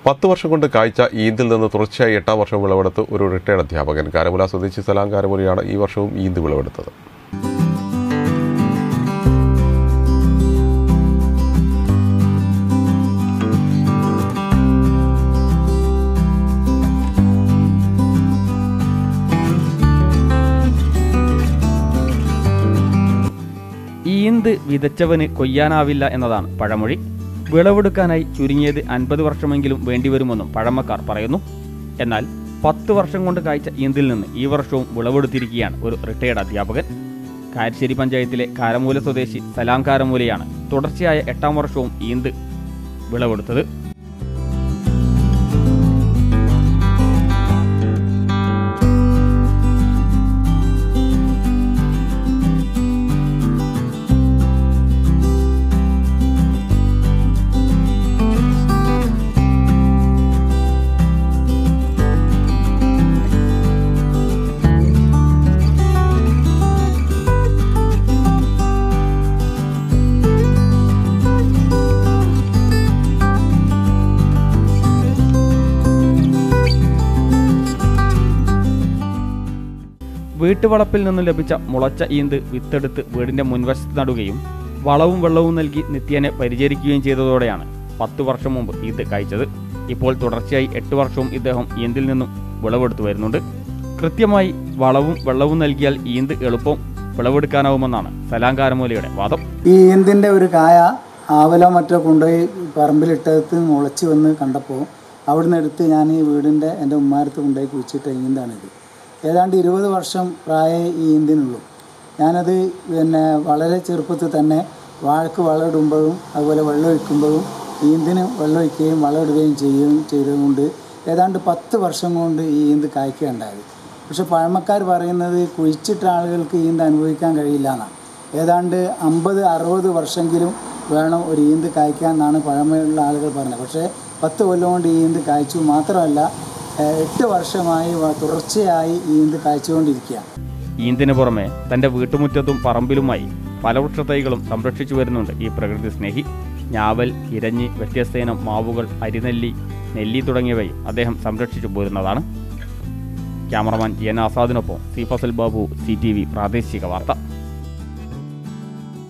പത്ത് വർഷം കൊണ്ട് കാഴ്ച ഈന്തിൽ നിന്ന് തുടർച്ചയായി എട്ടാം വർഷം വിളവെടുത്ത് ഒരു റിട്ടയർഡ് അധ്യാപകൻ കാരമുല സ്വദേശി സലാം കാരമുലയാണ് ഈ വർഷവും ഈന്ത് വിളവെടുത്തത് ഈന്ത് വിതച്ചവന് കൊയ്യാനാവില്ല എന്നതാണ് പഴമൊഴി വിളവെടുക്കാനായി ചുരുങ്ങിയത് അൻപത് വർഷമെങ്കിലും വേണ്ടിവരുമെന്നും പഴമക്കാർ പറയുന്നു എന്നാൽ പത്ത് വർഷം കൊണ്ട് കായ്ച്ച ഈന്തിൽ നിന്ന് ഈ വർഷവും വിളവെടുത്തിരിക്കുകയാണ് ഒരു റിട്ടയർഡ് അധ്യാപകൻ കാരശ്ശേരി പഞ്ചായത്തിലെ കാരമൂല സ്വദേശി സലാം കാരമൂലയാണ് തുടർച്ചയായ എട്ടാം വർഷവും ഈന്ത് വിളവെടുത്തത് വീട്ടുവളപ്പിൽ നിന്നും ലഭിച്ച മുളച്ച ഈന്ത് വിത്തെടുത്ത് വീടിന്റെ മുൻവശത്ത് നടുകയും വളവും വെള്ളവും നൽകി നിത്യേനെ പരിചരിക്കുകയും ചെയ്തതോടെയാണ് പത്ത് വർഷം മുമ്പ് ഈന്ത് കായ്ച്ചത് ഇപ്പോൾ തുടർച്ചയായി എട്ട് വർഷവും ഇദ്ദേഹം ഈന്തിൽ നിന്നും വിളവെടുത്തു വരുന്നുണ്ട് കൃത്യമായി വളവും വെള്ളവും നൽകിയാൽ ഈന്ത് എളുപ്പം വിളവെടുക്കാനാവുമെന്നാണ് സലാം കാരമൂലയുടെ വാദം ഈ ഈന്തിൻ്റെ ഒരു കായ ആവലോ മറ്റോ കൊണ്ടുപോയി പറമ്പിലിട്ടത് മുളച്ച് വന്ന് കണ്ടപ്പോൾ അവിടുന്ന് എടുത്ത് ഞാൻ ഈ വീടിൻ്റെ എൻ്റെ ഉമ്മാരത്ത് കൊണ്ടുപോയി കുഴിച്ചിട്ട ഈന്താണിത് ഏതാണ്ട് ഇരുപത് വർഷം പ്രായമേ ഈ ഈന്തിനുള്ളൂ ഞാനത് പിന്നെ വളരെ ചെറുപ്പത്തിൽ തന്നെ വാഴക്ക് വളമിടുമ്പോഴും അതുപോലെ വെള്ളം ഒഴിക്കുമ്പോഴും ഈന്തിന് വെള്ളം ഒഴിക്കുകയും വളമിടുകയും ചെയ്യുകയും ചെയ്തതുകൊണ്ട് ഏതാണ്ട് പത്ത് വർഷം കൊണ്ട് ഈ ഈന്ത് കായ്ക്കുകയുണ്ടായത് പക്ഷെ പഴമക്കാർ പറയുന്നത് കുഴിച്ചിട്ട ആളുകൾക്ക് ഈന്ത് അനുഭവിക്കാൻ കഴിയില്ല എന്നാണ് ഏതാണ്ട് അമ്പത് അറുപത് വർഷമെങ്കിലും വേണം ഒരു ഈന്ത് കായ്ക്കാൻ എന്നാണ് പഴമയുള്ള ആളുകൾ പറഞ്ഞത് പക്ഷേ പത്ത് കൊല്ലം കൊണ്ട് ഈ ഈന്ത് കായ്ച്ചു മാത്രമല്ല ഏഹ്, എട്ട് വർഷമായി വ- തുടർച്ചയായി ഈ ഈന്ത് കായ്ച്ചുകൊണ്ടിരിക്കുകയാണ് ഈന്തിന് പുറമെ തന്റെ വീട്ടുമുറ്റത്തും പറമ്പിലുമായി ഫലവൃക്ഷത്തൈകളും സംരക്ഷിച്ചു വരുന്നുണ്ട് ഈ പ്രകൃതി സ്നേഹി ഞാവൽ ഇരഞ്ഞി വ്യത്യസ്തയിനം മാവുകൾ അരിനെല്ലി നെല്ലി തുടങ്ങിയവയും അദ്ദേഹം സംരക്ഷിച്ചു പോരുന്നതാണ് ക്യാമറമാൻ എൻ ആസാദിനൊപ്പം C Fazal Babu C T V പ്രാദേശിക വാർത്ത